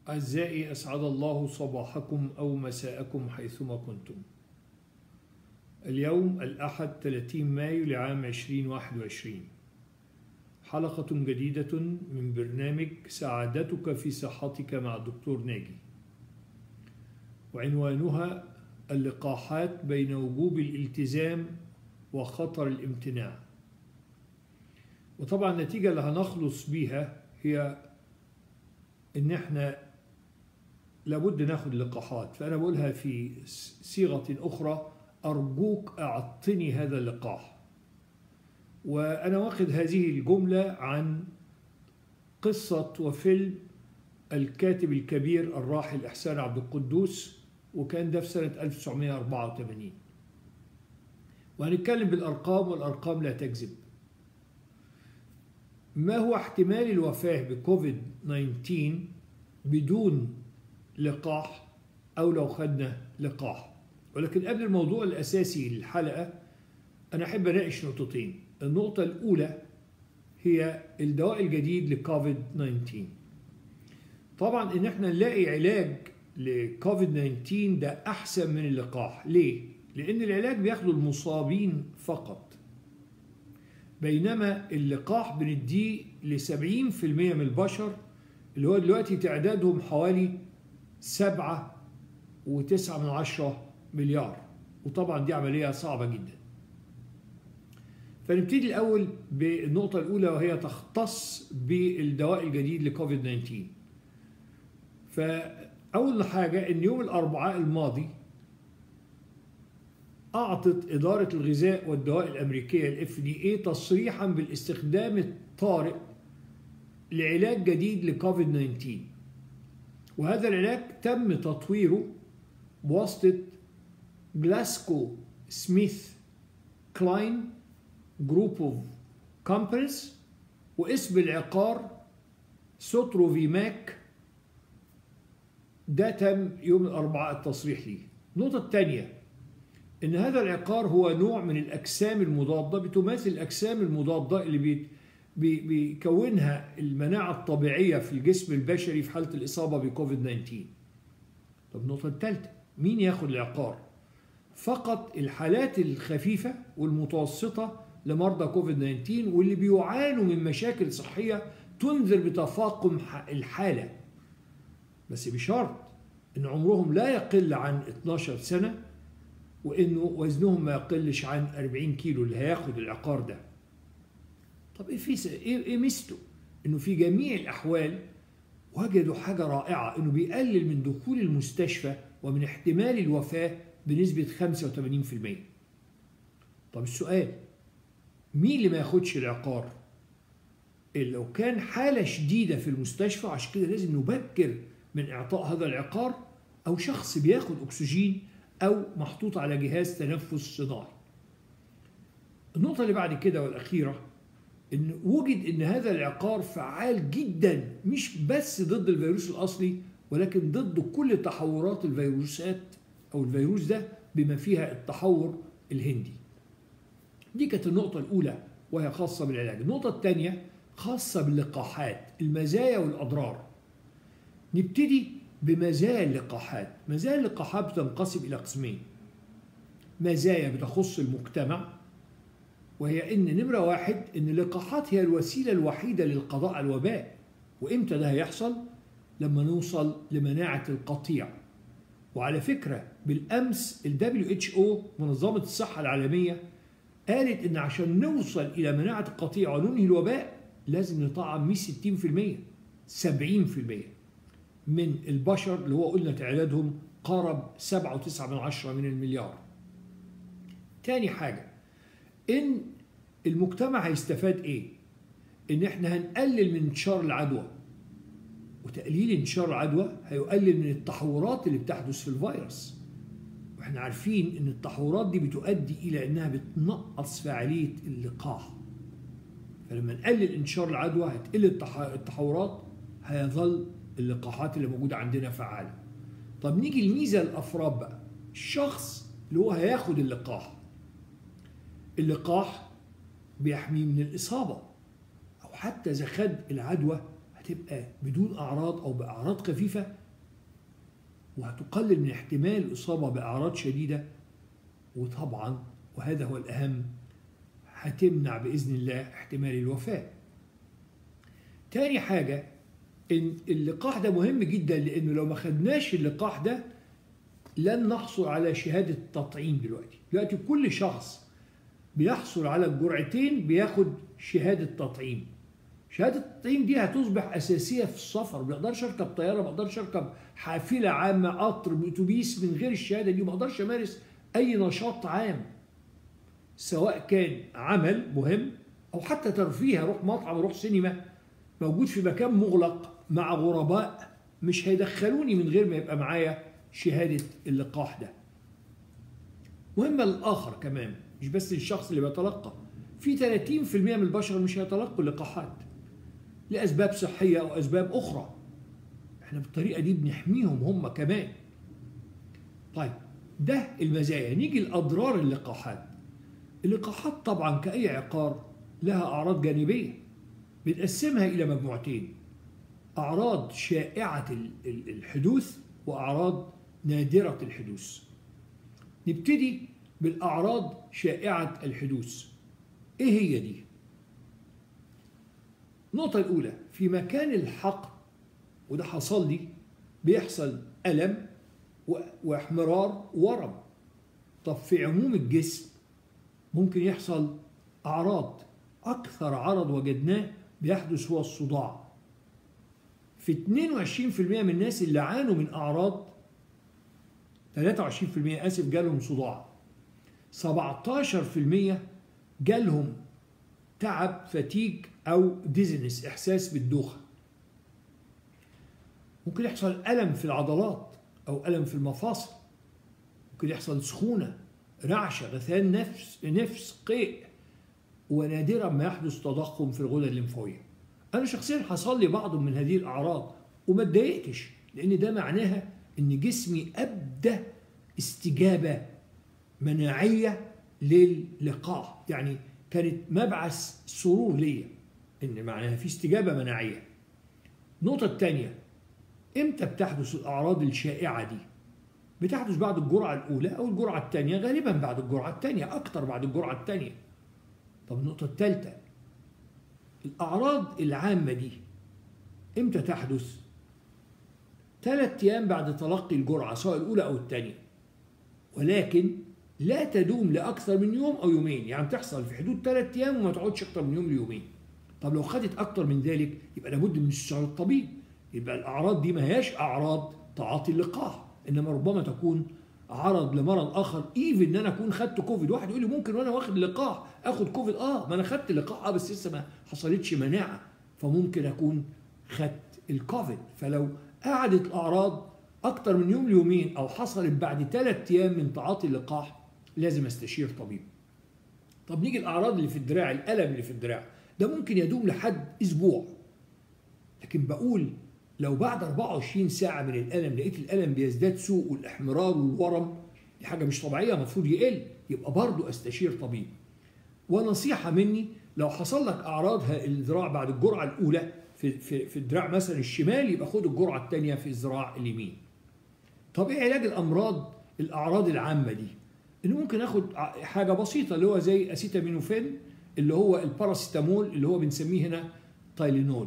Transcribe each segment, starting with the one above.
أعزائي أسعد الله صباحكم أو مساءكم حيثما كنتم اليوم الأحد 30 مايو لعام 2021 حلقة جديدة من برنامج سعادتك في صحتك مع الدكتور ناجي وعنوانها اللقاحات بين وجوب الالتزام وخطر الامتناع وطبعا النتيجة اللي هنخلص بيها هي ان احنا لابد ناخد لقاحات فانا بقولها في صيغة اخرى ارجوك اعطني هذا اللقاح وانا واخد هذه الجملة عن قصة وفيلم الكاتب الكبير الراحل احسان عبد القدوس وكان ده في سنة 1984 وهنتكلم بالارقام والارقام لا تكذب ما هو احتمال الوفاة بكوفيد 19 بدون لقاح أو لو خدنا لقاح ولكن قبل الموضوع الأساسي للحلقة أنا أحب أناقش نقطتين النقطة الأولى هي الدواء الجديد لكوفيد 19 طبعا إن احنا نلاقي علاج لكوفيد 19 ده أحسن من اللقاح ليه؟ لأن العلاج بياخده المصابين فقط بينما اللقاح بنديه ل 70% من البشر اللي هو دلوقتي تعدادهم حوالي سبعة وتسعة من عشرة مليار وطبعا دي عملية صعبة جدا فنبتدي الأول بالنقطة الأولى وهي تختص بالدواء الجديد لكوفيد 19 فأول حاجة إن يوم الأربعاء الماضي أعطت إدارة الغذاء والدواء الأمريكية ال FDA تصريحا بالاستخدام الطارئ لعلاج جديد لكوفيد 19 وهذا العلاج تم تطويره بواسطة جلاسكو سميث كلاين جروب اوف كومبانيز واسم العقار سوتروفيماك ده تم يوم الأربعاء التصريح ليه النقطة الثانية ان هذا العقار هو نوع من الاجسام المضاده بتماثل الاجسام المضاده اللي بي بي بيكونها المناعه الطبيعيه في الجسم البشري في حاله الاصابه بكوفيد 19 طب النقطه الثالثه مين ياخد العقار فقط الحالات الخفيفه والمتوسطه لمرضى كوفيد 19 واللي بيعانوا من مشاكل صحيه تنذر بتفاقم الحاله بس بشرط ان عمرهم لا يقل عن 12 سنه وانه وزنهم ما يقلش عن 40 كيلو اللي هياخد العقار ده طب ايه في ايه ايه ميزته انه في جميع الاحوال وجدوا حاجه رائعه انه بيقلل من دخول المستشفى ومن احتمال الوفاه بنسبه 85% طب السؤال مين اللي ما ياخدش العقار إيه لو كان حاله شديده في المستشفى عشان كده لازم نبكر من اعطاء هذا العقار او شخص بياخد اكسجين أو محطوط على جهاز تنفس صناعي. النقطة اللي بعد كده والأخيرة إن وجد إن هذا العقار فعال جدا مش بس ضد الفيروس الأصلي ولكن ضد كل تحورات الفيروسات أو الفيروس ده بما فيها التحور الهندي. دي كانت النقطة الأولى وهي خاصة بالعلاج. النقطة الثانية خاصة باللقاحات المزايا والأضرار. نبتدي بمزايا اللقاحات مزايا اللقاحات بتنقسم إلى قسمين مزايا بتخص المجتمع وهي إن نمرة واحد إن اللقاحات هي الوسيلة الوحيدة للقضاء على الوباء وإمتى ده هيحصل؟ لما نوصل لمناعة القطيع وعلى فكرة بالأمس ال WHO منظمة الصحة العالمية قالت إن عشان نوصل إلى مناعة القطيع وننهي الوباء لازم نطعم مش 60% 70% من البشر اللي هو قلنا تعدادهم قارب 7.9 من عشرة من المليار تاني حاجة إن المجتمع هيستفاد إيه؟ إن إحنا هنقلل من انتشار العدوى وتقليل انتشار العدوى هيقلل من التحورات اللي بتحدث في الفيروس واحنا عارفين ان التحورات دي بتؤدي الى انها بتنقص فعاليه اللقاح فلما نقلل انتشار العدوى هتقل التحورات هيظل اللقاحات اللي موجودة عندنا فعالة طب نيجي الميزة الأفراد بقى الشخص اللي هو هياخد اللقاح اللقاح بيحميه من الإصابة أو حتى إذا خد العدوى هتبقى بدون اعراض او باعراض خفيفه وهتقلل من احتمال الاصابه باعراض شديده وطبعا وهذا هو الاهم هتمنع باذن الله احتمال الوفاه تاني حاجه ان اللقاح ده مهم جدا لانه لو ما خدناش اللقاح ده لن نحصل على شهاده تطعيم دلوقتي دلوقتي كل شخص بيحصل على الجرعتين بياخد شهاده تطعيم شهاده التطعيم دي هتصبح اساسيه في السفر ما اقدرش اركب طياره ما اقدرش اركب حافله عامه قطر اتوبيس من غير الشهاده دي ما اقدرش امارس اي نشاط عام سواء كان عمل مهم او حتى ترفيه اروح مطعم اروح سينما موجود في مكان مغلق مع غرباء مش هيدخلوني من غير ما يبقى معايا شهاده اللقاح ده مهمه للاخر كمان مش بس للشخص اللي بيتلقى في 30% من البشر مش هيتلقوا اللقاحات لاسباب صحيه او اسباب اخرى احنا بالطريقه دي بنحميهم هم كمان طيب ده المزايا نيجي لاضرار اللقاحات اللقاحات طبعا كاي عقار لها اعراض جانبيه بنقسمها الى مجموعتين اعراض شائعه الحدوث واعراض نادره الحدوث نبتدي بالاعراض شائعه الحدوث ايه هي دي النقطة الأولى في مكان الحقن وده حصل لي بيحصل ألم واحمرار ورم طب في عموم الجسم ممكن يحصل أعراض أكثر عرض وجدناه بيحدث هو الصداع في 22% من الناس اللي عانوا من أعراض 23% آسف جالهم صداع 17% جالهم تعب فتيج أو ديزنس إحساس بالدوخة ممكن يحصل ألم في العضلات أو ألم في المفاصل ممكن يحصل سخونة رعشة غثيان نفس نفس قيء ونادرا ما يحدث تضخم في الغدد الليمفاوية أنا شخصيا حصل لي بعض من هذه الأعراض وما اتضايقتش لأن ده معناها إن جسمي أبدى استجابة مناعية للقاح يعني كانت مبعث سرور ليا ان معناها في استجابه مناعيه النقطه الثانيه امتى بتحدث الاعراض الشائعه دي بتحدث بعد الجرعه الاولى او الجرعه الثانيه غالبا بعد الجرعه الثانيه اكتر بعد الجرعه الثانيه طب النقطه الثالثه الاعراض العامه دي امتى تحدث ثلاث ايام بعد تلقي الجرعه سواء الاولى او الثانيه ولكن لا تدوم لاكثر من يوم او يومين يعني تحصل في حدود ثلاث ايام وما تقعدش اكثر من يوم ليومين طب لو خدت اكثر من ذلك يبقى لابد من استشاره الطبيب يبقى الاعراض دي ما هياش اعراض تعاطي اللقاح انما ربما تكون عرض لمرض اخر ايفن ان انا اكون خدت كوفيد واحد يقول لي ممكن وانا واخد لقاح اخد كوفيد اه ما انا خدت اللقاح اه بس لسه ما حصلتش مناعه فممكن اكون خدت الكوفيد فلو قعدت الاعراض اكتر من يوم ليومين او حصلت بعد ثلاث ايام من تعاطي اللقاح لازم استشير طبيب طب نيجي الاعراض اللي في الدراع الالم اللي في الدراع ده ممكن يدوم لحد اسبوع لكن بقول لو بعد 24 ساعة من الألم لقيت الألم بيزداد سوء والإحمرار والورم دي حاجة مش طبيعية المفروض يقل يبقى برضه أستشير طبيب ونصيحة مني لو حصل لك أعراض الذراع بعد الجرعة الأولى في, في, في الدراع مثلا الشمال يبقى خد الجرعة الثانية في الذراع اليمين طب إيه علاج الأمراض الأعراض العامة دي إنه ممكن آخد حاجة بسيطة اللي هو زي أسيتامينوفين اللي هو الباراسيتامول اللي هو بنسميه هنا تايلينول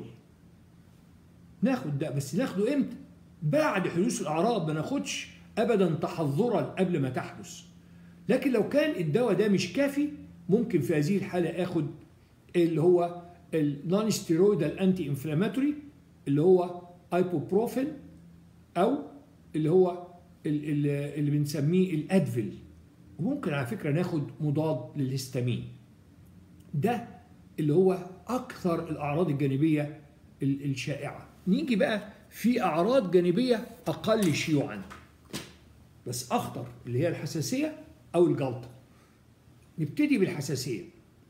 ناخد ده بس ناخده امتى بعد حدوث الاعراض ما ناخدش ابدا تحضرا قبل ما تحدث لكن لو كان الدواء ده مش كافي ممكن في هذه الحاله اخد اللي هو النون ستيرويدال انتي انفلاماتوري اللي هو ايبوبروفين او اللي هو اللي, اللي بنسميه الادفيل وممكن على فكره ناخد مضاد للهستامين ده اللي هو اكثر الاعراض الجانبيه الشائعه نيجي بقى في اعراض جانبيه اقل شيوعا بس اخطر اللي هي الحساسيه او الجلطه نبتدي بالحساسيه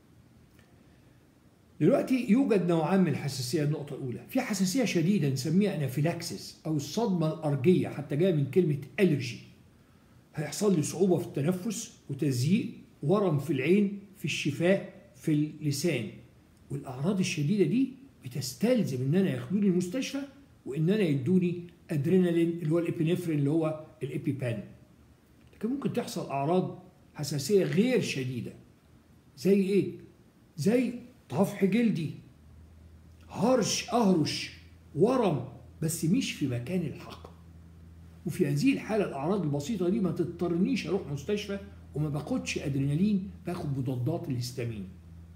دلوقتي يوجد نوعان من الحساسيه النقطه الاولى في حساسيه شديده نسميها انافيلاكسس او الصدمه الارجيه حتى جايه من كلمه الرجي هيحصل لي صعوبه في التنفس وتزييق ورم في العين في الشفاه في اللسان والاعراض الشديده دي بتستلزم ان انا ياخدوني المستشفى وان انا يدوني ادرينالين اللي هو الابينفرين اللي هو الابيبان لكن ممكن تحصل اعراض حساسيه غير شديده زي ايه زي طفح جلدي هرش اهرش ورم بس مش في مكان الحقن وفي هذه الحاله الاعراض البسيطه دي ما تضطرنيش اروح مستشفى وما باخدش ادرينالين باخد مضادات الهستامين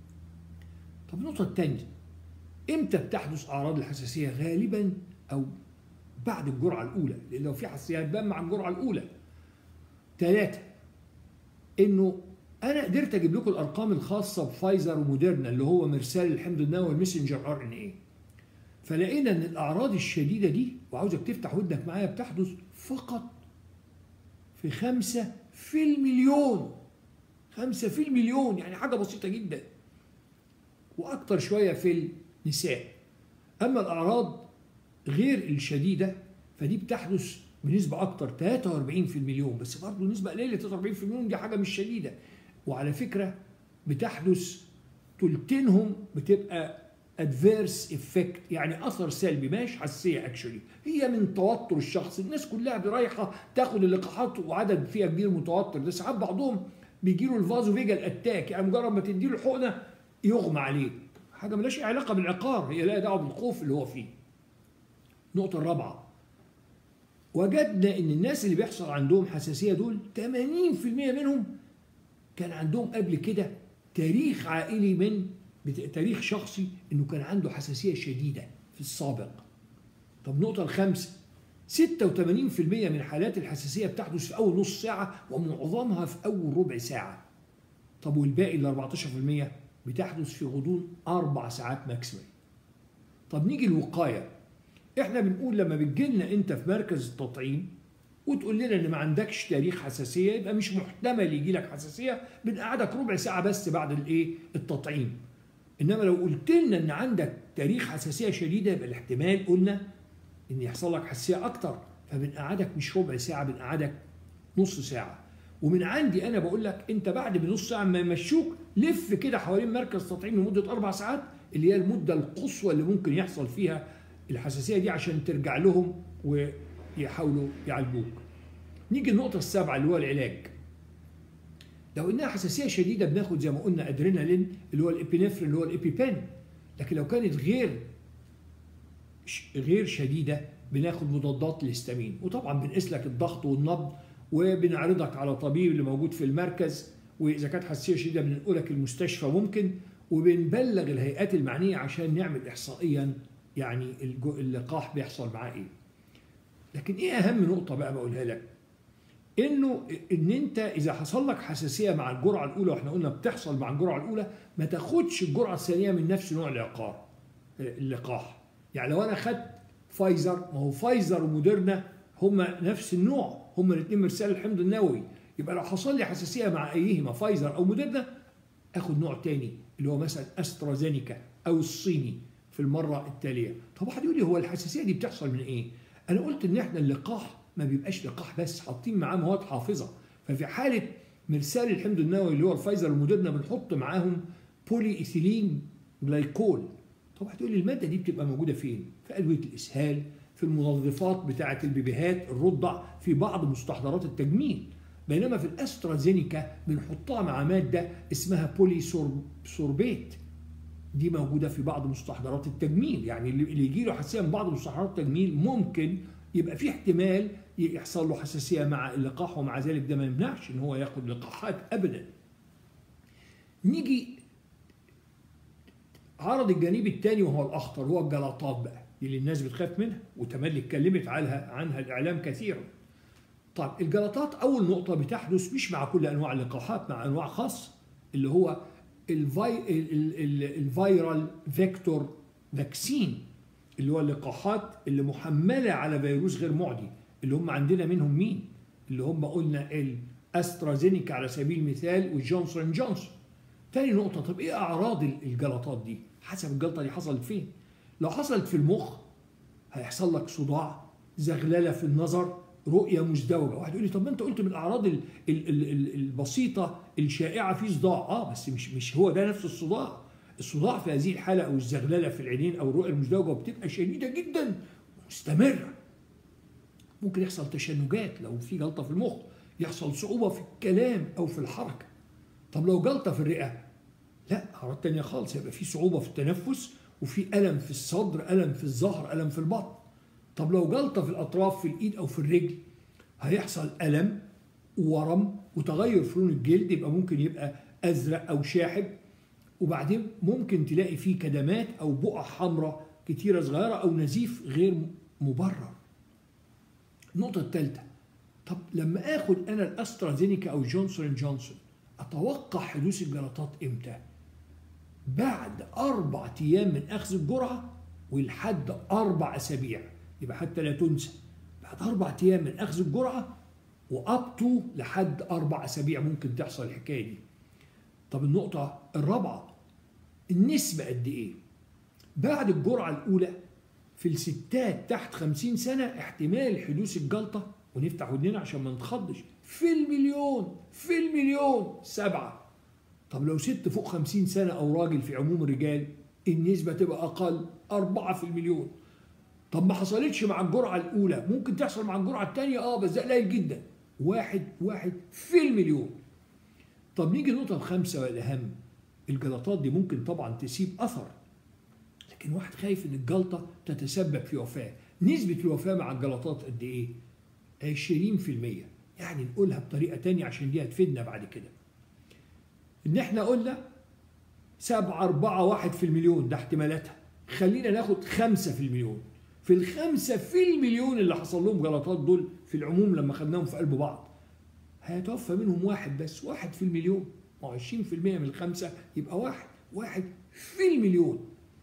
طب النقطه الثانيه امتى بتحدث اعراض الحساسيه غالبا او بعد الجرعه الاولى لان لو في حساسيه هتبان مع الجرعه الاولى ثلاثه انه انا قدرت اجيب لكم الارقام الخاصه بفايزر وموديرنا اللي هو مرسال الحمض النووي المسنجر ار ان اي فلقينا ان الاعراض الشديده دي وعاوزك تفتح ودنك معايا بتحدث فقط في خمسة في المليون خمسة في المليون يعني حاجة بسيطة جدا وأكتر شوية في النساء أما الأعراض غير الشديدة فدي بتحدث بنسبة أكتر 43 في المليون بس برضه نسبة قليلة 43 في المليون دي حاجة مش شديدة وعلى فكرة بتحدث تلتينهم بتبقى ادفيرس افكت يعني اثر سلبي مش حساسيه اكشولي هي من توتر الشخص الناس كلها رايحه تاخد اللقاحات وعدد فيها كبير متوتر ده ساعات بعضهم بيجي له الفازو فيجال اتاك يعني مجرد ما تدي له حقنه يغمى عليه حاجه ملهاش علاقه بالعقار هي لها دعوه بالخوف اللي هو فيه النقطه الرابعه وجدنا ان الناس اللي بيحصل عندهم حساسيه دول 80% منهم كان عندهم قبل كده تاريخ عائلي من تاريخ شخصي انه كان عنده حساسيه شديده في السابق. طب النقطه الخامسه 86% من حالات الحساسيه بتحدث في اول نص ساعه ومعظمها في اول ربع ساعه. طب والباقي ال 14% بتحدث في غضون اربع ساعات ماكسيمم. طب نيجي الوقايه. احنا بنقول لما بتجي لنا انت في مركز التطعيم وتقول لنا ان ما عندكش تاريخ حساسيه يبقى مش محتمل يجي لك حساسيه بنقعدك ربع ساعه بس بعد الايه التطعيم انما لو قلت لنا ان عندك تاريخ حساسيه شديده يبقى الاحتمال قلنا ان يحصل لك حساسيه اكتر فبنقعدك مش ربع ساعه بنقعدك نص ساعه ومن عندي انا بقول لك انت بعد بنص ساعه ما يمشوك لف كده حوالين مركز تطعيم لمده اربع ساعات اللي هي المده القصوى اللي ممكن يحصل فيها الحساسيه دي عشان ترجع لهم ويحاولوا يعالجوك. نيجي النقطه السابعه اللي هو العلاج. لو انها حساسيه شديده بناخد زي ما قلنا ادرينالين اللي هو الابينفرين اللي هو الابيبان لكن لو كانت غير غير شديده بناخد مضادات الهستامين وطبعا بنقيس لك الضغط والنبض وبنعرضك على طبيب اللي موجود في المركز واذا كانت حساسيه شديده بننقلك المستشفى ممكن وبنبلغ الهيئات المعنيه عشان نعمل احصائيا يعني اللقاح بيحصل معاه ايه. لكن ايه اهم نقطه بقى بقولها لك؟ انه ان انت اذا حصل لك حساسيه مع الجرعه الاولى واحنا قلنا بتحصل مع الجرعه الاولى ما تاخدش الجرعه الثانيه من نفس نوع العقار اللقاح يعني لو انا خدت فايزر ما هو فايزر وموديرنا هما نفس النوع هما الاثنين مرسال الحمض النووي يبقى لو حصل لي حساسيه مع ايهما فايزر او موديرنا اخد نوع تاني اللي هو مثلا استرازينيكا او الصيني في المره التاليه طب واحد يقول لي هو الحساسيه دي بتحصل من ايه انا قلت ان احنا اللقاح ما بيبقاش لقاح بس حاطين معاه مواد حافظه ففي حاله مرسال الحمض النووي اللي هو الفايزر الموديرنا بنحط معاهم بولي ايثيلين جلايكول طب هتقول لي الماده دي بتبقى موجوده فين؟ في ادويه الاسهال في المنظفات بتاعه البيبيهات الرضع في بعض مستحضرات التجميل بينما في الاسترازينيكا بنحطها مع ماده اسمها بولي سوربيت دي موجوده في بعض مستحضرات التجميل يعني اللي يجي له حساسيه من بعض مستحضرات التجميل ممكن يبقى في احتمال يحصل له حساسيه مع اللقاح ومع ذلك ده ما يمنعش ان هو ياخد لقاحات ابدا. نيجي عرض الجانب الثاني وهو الاخطر هو الجلطات بقى دي اللي الناس بتخاف منها وتملي اتكلمت عنها عنها الاعلام كثيرا. طيب الجلطات اول نقطه بتحدث مش مع كل انواع اللقاحات مع انواع خاصه اللي هو الفي... الفيرال فيكتور فاكسين اللي هو اللقاحات اللي محمله على فيروس غير معدي اللي هم عندنا منهم مين؟ اللي هم قلنا الاسترازينيكا على سبيل المثال والجونسون جونسون. تاني نقطة طب ايه اعراض الجلطات دي؟ حسب الجلطة دي حصلت فين؟ لو حصلت في المخ هيحصل لك صداع، زغللة في النظر، رؤية مزدوجة، واحد يقول لي طب ما انت قلت من الاعراض ال ال ال ال البسيطة الشائعة في صداع، اه بس مش مش هو ده نفس الصداع. الصداع في هذه الحاله او الزغلله في العينين او الرؤيه المزدوجه بتبقى شديده جدا مستمره ممكن يحصل تشنجات لو في جلطه في المخ يحصل صعوبه في الكلام او في الحركه طب لو جلطه في الرئه لا اعراض تانية خالص يبقى في صعوبه في التنفس وفي الم في الصدر الم في الظهر الم في البطن طب لو جلطه في الاطراف في الايد او في الرجل هيحصل الم وورم وتغير في لون الجلد يبقى ممكن يبقى ازرق او شاحب وبعدين ممكن تلاقي فيه كدمات او بقع حمراء كتيره صغيره او نزيف غير مبرر النقطه الثالثه طب لما اخد انا الاسترازينيكا او جونسون جونسون اتوقع حدوث الجلطات امتى بعد اربع ايام من اخذ الجرعه ولحد اربع اسابيع يبقى حتى لا تنسى بعد اربع ايام من اخذ الجرعه واب تو لحد اربع اسابيع ممكن تحصل الحكايه دي طب النقطه الرابعه النسبه قد ايه بعد الجرعه الاولى في الستات تحت 50 سنه احتمال حدوث الجلطه ونفتح ودننا عشان ما نتخضش في المليون في المليون سبعه طب لو ست فوق 50 سنه او راجل في عموم الرجال النسبه تبقى اقل أربعة في المليون طب ما حصلتش مع الجرعه الاولى ممكن تحصل مع الجرعه الثانيه اه بس ده قليل جدا واحد واحد في المليون طب نيجي النقطه الخامسه والاهم الجلطات دي ممكن طبعا تسيب اثر لكن واحد خايف ان الجلطه تتسبب في وفاه نسبه الوفاه مع الجلطات قد ايه 20% يعني نقولها بطريقه تانية عشان دي هتفيدنا بعد كده ان احنا قلنا سبعة أربعة واحد في المليون ده احتمالاتها خلينا ناخد خمسة في المليون في الخمسة في المليون اللي حصل لهم جلطات دول في العموم لما خدناهم في قلب بعض هيتوفى منهم واحد بس واحد في المليون ما هو 20% من الخمسة يبقى واحد واحد في المليون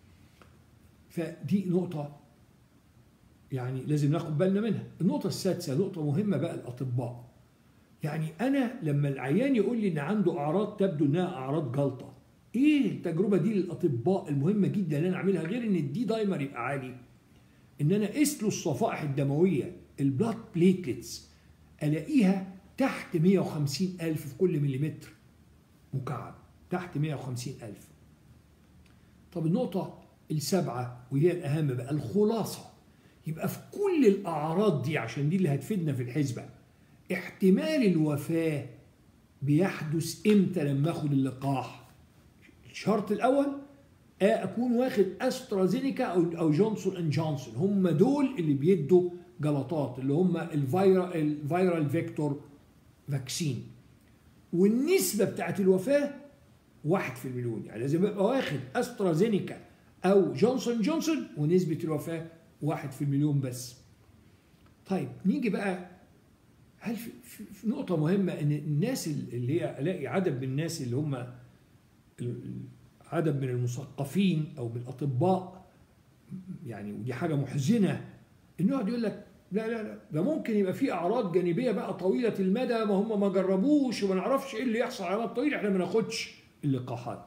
فدي نقطة يعني لازم ناخد بالنا منها النقطة السادسة نقطة مهمة بقى الأطباء يعني أنا لما العيان يقول لي إن عنده أعراض تبدو إنها أعراض جلطة إيه التجربة دي للأطباء المهمة جدا اللي أنا أعملها غير إن الدي دايمر يبقى عالي إن أنا أقيس له الصفائح الدموية البلاد بليتلتس ألاقيها تحت 150 ألف في كل مليمتر مكعب تحت 150 ألف طب النقطة السابعة وهي الأهم بقى الخلاصة يبقى في كل الأعراض دي عشان دي اللي هتفيدنا في الحسبة احتمال الوفاة بيحدث امتى لما اخد اللقاح الشرط الأول أكون واخد أسترازينيكا أو أو جونسون أند جونسون هم دول اللي بيدوا جلطات اللي هم الفيرال الفيرال فيكتور فاكسين والنسبة بتاعت الوفاة واحد في المليون يعني لازم ابقى واخد استرازينيكا او جونسون جونسون ونسبة الوفاة واحد في المليون بس طيب نيجي بقى هل في, في, في نقطة مهمة ان الناس اللي هي الاقي عدد من الناس اللي هم عدد من المثقفين او من الاطباء يعني ودي حاجة محزنة انه يقعد يقول لك لا لا لا ده ممكن يبقى في اعراض جانبيه بقى طويله المدى ما هم ما جربوش وما نعرفش ايه اللي يحصل على المدى طويل احنا ما ناخدش اللقاحات.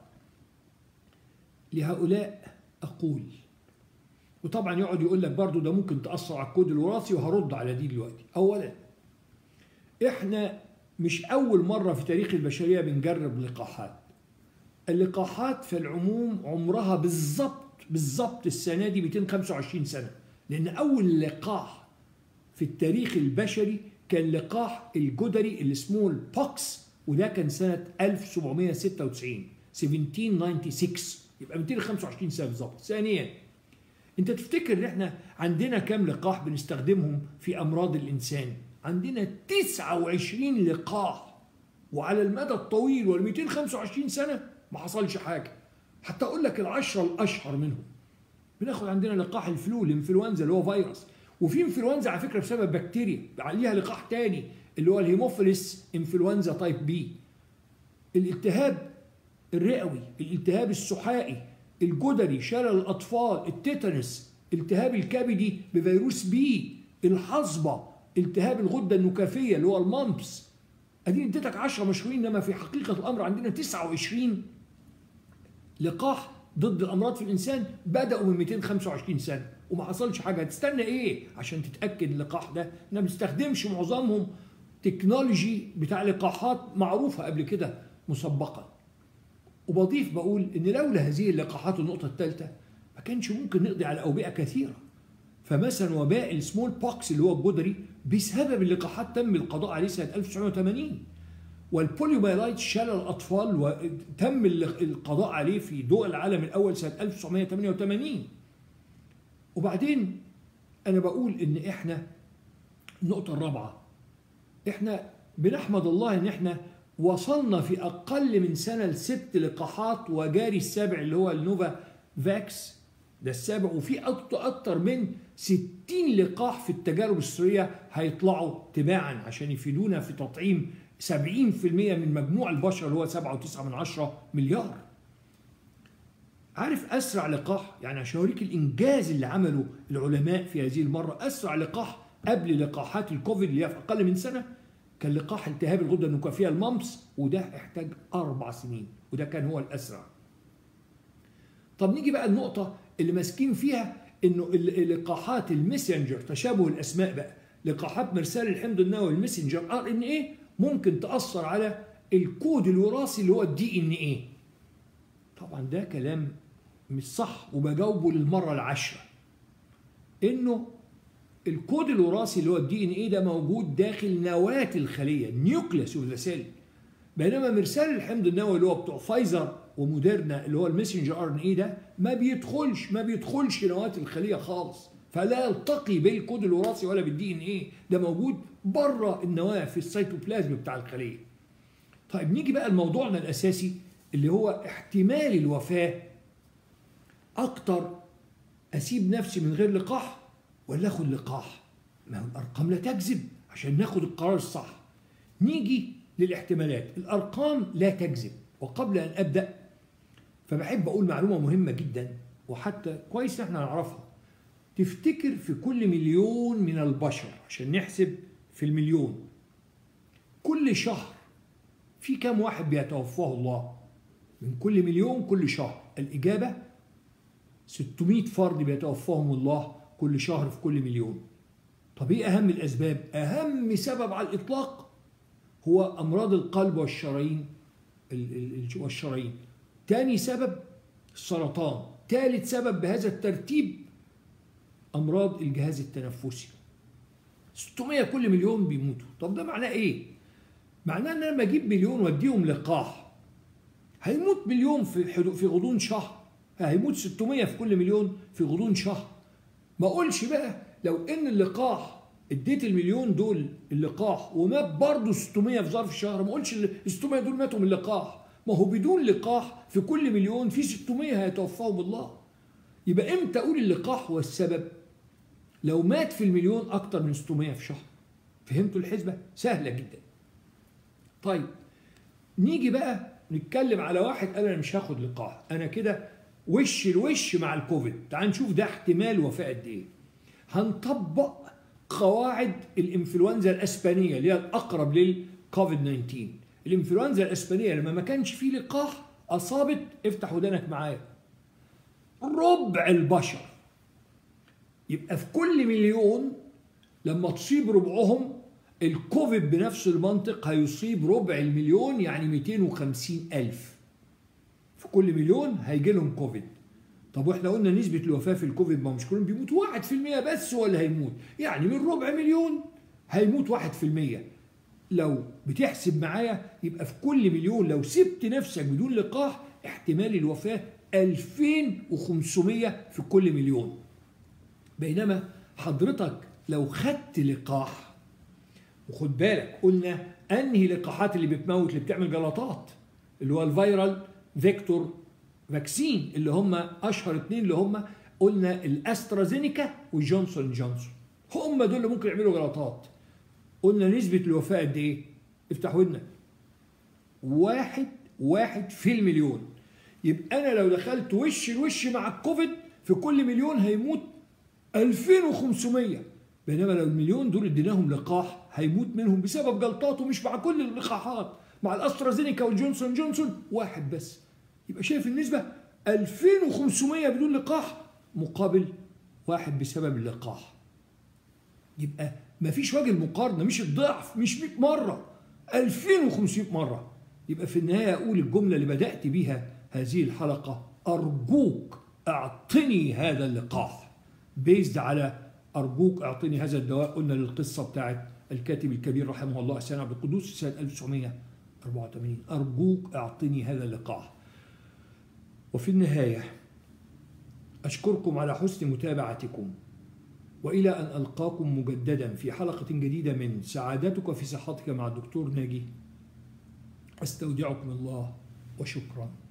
لهؤلاء اقول وطبعا يقعد يقول لك برضه ده ممكن تاثر على الكود الوراثي وهرد على دي دلوقتي. اولا احنا مش اول مره في تاريخ البشريه بنجرب لقاحات. اللقاحات في العموم عمرها بالظبط بالظبط السنه دي 225 سنه لان اول لقاح في التاريخ البشري كان لقاح الجدري اللي اسمه البوكس وده كان سنة 1796 1796 يبقى 225 سنة بالظبط ثانيا انت تفتكر ان احنا عندنا كام لقاح بنستخدمهم في امراض الانسان عندنا 29 لقاح وعلى المدى الطويل وال 225 سنة ما حصلش حاجة حتى اقول لك العشرة الاشهر منهم بناخد عندنا لقاح الفلو الانفلونزا اللي هو فيروس وفي انفلونزا على فكره بسبب بكتيريا عليها لقاح تاني اللي هو الهيموفيلس انفلونزا تايب بي الالتهاب الرئوي الالتهاب السحائي الجدري شلل الاطفال التيتانس التهاب الكبدي بفيروس بي الحصبه التهاب الغده النكافيه اللي هو المامبس ادي اديتك 10 مشهورين انما في حقيقه الامر عندنا 29 لقاح ضد الامراض في الانسان بداوا من 225 سنه وما حصلش حاجه هتستنى ايه عشان تتاكد اللقاح ده احنا ما بنستخدمش وبضيف بقول ان لولا هذه اللقاحات النقطه الثالثه ما كانش ممكن نقضي على اوبئه كثيره فمثلا وباء السمول بوكس اللي هو الجدري بسبب اللقاحات تم القضاء عليه سنه 1980 والبوليوميلايت شلل الاطفال وتم القضاء عليه في دول العالم الاول سنه 1988 وبعدين انا بقول ان احنا النقطه الرابعه احنا بنحمد الله ان احنا وصلنا في اقل من سنه لست لقاحات وجاري السابع اللي هو النوفا فاكس ده السابع وفي اكتر من 60 لقاح في التجارب السريه هيطلعوا تباعا عشان يفيدونا في تطعيم 70% من مجموع البشر اللي هو 7.9 مليار عارف اسرع لقاح يعني عشان اوريك الانجاز اللي عمله العلماء في هذه المره اسرع لقاح قبل لقاحات الكوفيد اللي هي في اقل من سنه كان لقاح التهاب الغده النكافيه الممص وده احتاج اربع سنين وده كان هو الاسرع طب نيجي بقى النقطه اللي ماسكين فيها انه لقاحات الميسنجر تشابه الاسماء بقى لقاحات مرسال الحمض النووي الميسنجر ار ان ايه ممكن تاثر على الكود الوراثي اللي هو الدي ان ايه طبعا ده كلام مش صح وبجاوبه للمره العاشره انه الكود الوراثي اللي هو الدي ان ايه ده موجود داخل نواه الخليه النيوكليس اوف ذا سيل بينما مرسال الحمض النووي اللي هو بتوع فايزر وموديرنا اللي هو المسنجر ار ان ايه ده ما بيدخلش ما بيدخلش نواه الخليه خالص فلا يلتقي بالكود الوراثي ولا بالدي ان ايه ده موجود بره النواه في السيتوبلازم بتاع الخليه طيب نيجي بقى لموضوعنا الاساسي اللي هو احتمال الوفاه اكتر اسيب نفسي من غير لقاح ولا اخد لقاح ما هو الارقام لا تكذب عشان ناخد القرار الصح نيجي للاحتمالات الارقام لا تكذب وقبل ان ابدا فبحب اقول معلومه مهمه جدا وحتى كويس احنا نعرفها تفتكر في كل مليون من البشر عشان نحسب في المليون كل شهر في كم واحد بيتوفاه الله من كل مليون كل شهر الإجابة 600 فرد بيتوفاهم الله كل شهر في كل مليون طب ايه أهم الأسباب؟ أهم سبب على الإطلاق هو أمراض القلب والشرايين والشرايين تاني سبب السرطان ثالث سبب بهذا الترتيب أمراض الجهاز التنفسي 600 كل مليون بيموتوا طب ده معناه ايه؟ معناه ان انا لما اجيب مليون واديهم لقاح هيموت مليون في في غضون شهر هيموت 600 في كل مليون في غضون شهر ما اقولش بقى لو ان اللقاح اديت المليون دول اللقاح ومات برضه 600 في ظرف شهر ما اقولش ال 600 دول ماتوا من اللقاح ما هو بدون لقاح في كل مليون في 600 هيتوفاهم الله يبقى امتى اقول اللقاح هو السبب لو مات في المليون اكتر من 600 في شهر فهمتوا الحسبه سهله جدا طيب نيجي بقى نتكلم على واحد قال انا مش هاخد لقاح انا كده وش الوش مع الكوفيد تعال نشوف ده احتمال وفاه قد ايه هنطبق قواعد الانفلونزا الاسبانيه اللي هي الاقرب للكوفيد 19 الانفلونزا الاسبانيه لما ما كانش فيه لقاح اصابت افتح ودانك معايا ربع البشر يبقى في كل مليون لما تصيب ربعهم الكوفيد بنفس المنطق هيصيب ربع المليون يعني 250 ألف في كل مليون هيجي لهم كوفيد طب واحنا قلنا نسبة الوفاة في الكوفيد ما مش كلهم بيموتوا 1% بس هو اللي هيموت يعني من ربع مليون هيموت 1% لو بتحسب معايا يبقى في كل مليون لو سبت نفسك بدون لقاح احتمال الوفاة 2500 في كل مليون بينما حضرتك لو خدت لقاح وخد بالك قلنا انهي لقاحات اللي بتموت اللي بتعمل جلطات اللي هو الفيرال فيكتور فاكسين اللي هم اشهر اثنين اللي هم قلنا الاسترازينيكا والجونسون جونسون هم دول اللي ممكن يعملوا جلطات قلنا نسبة الوفاة قد ايه؟ افتح ودنك واحد واحد في المليون يبقى انا لو دخلت وش لوش مع الكوفيد في كل مليون هيموت 2500 بينما لو المليون دول اديناهم لقاح هيموت منهم بسبب جلطاته مش مع كل اللقاحات مع الاسترازينيكا والجونسون جونسون واحد بس يبقى شايف النسبة 2500 بدون لقاح مقابل واحد بسبب اللقاح يبقى ما فيش وجه المقارنة مش الضعف مش 100 مرة 2500 مرة يبقى في النهاية أقول الجملة اللي بدأت بيها هذه الحلقة أرجوك أعطني هذا اللقاح بيزد على أرجوك أعطني هذا الدواء قلنا للقصة بتاعت الكاتب الكبير رحمه الله السنة عبد القدوس سنة 1984 أرجوك أعطني هذا اللقاح وفي النهاية أشكركم على حسن متابعتكم وإلى أن ألقاكم مجددا في حلقة جديدة من سعادتك في صحتك مع الدكتور ناجي أستودعكم الله وشكرا